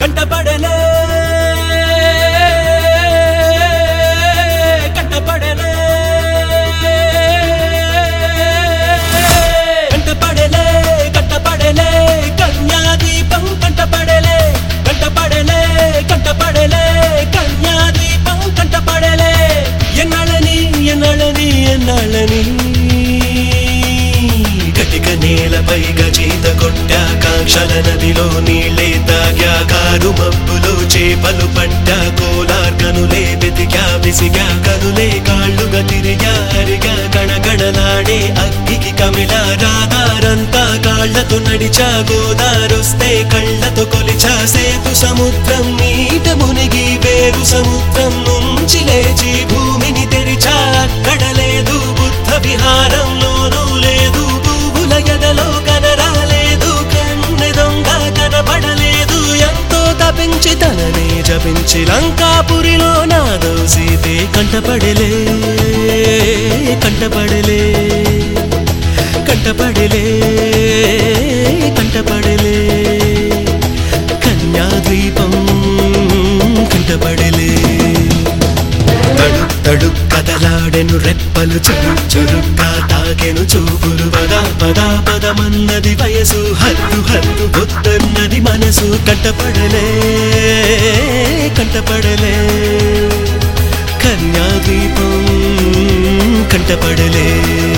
కంటపడలే కంటపడలే కంటపడలే కంటపడలే కన్యాదీపం కంటపడలే కంటపడలే కంటపడలే కన్యాదీపం కంటపడలే ఎన్నాళ్ళని ఎన్నాళ్ళని ఎన్నాళ్ళని గటిక నేలపై గజీత కొట్టా కాంక్షల నదిలో నీళ్ళే తాగా కారు మబ్బులో చేపలు పట్టా కోలార్ కనులే వెతికా విసిగా కనులే కాళ్ళుగా తిరిగా అరిగా కణకణలాడే అగ్గికి కమిళ రాధారంతా కాళ్ళతో నడిచా గోదారొస్తే కళ్ళతో కొలిచా సేతు సముద్రం నీట మునిగి వేరు సముద్రం నుంచి లేచి భూమిని తెరిచా అక్కడ లేదు బుద్ధ విహారంలోనూ లేదు పువ్వుల ఎదలో కనరాలేదు కన్నె దొంగ కనబడలేదు ఎంతో తపించి తననే జపించి లంకాపురిలో నాదో సీతే కంటపడలే కంటపడలే కంటపడలే కంటపడలే కన్యాద్వీపం కంటపడలే తడు తడు కదలాడెను రెప్పలు చురు చురుగ్గా తాకెను చూపులు పద పద పదమన్నది వయసు హద్దు హద్దు గుద్దన్నది మనసు కంటపడలే కంటపడలే కన్యాద్వీపం కంటపడలే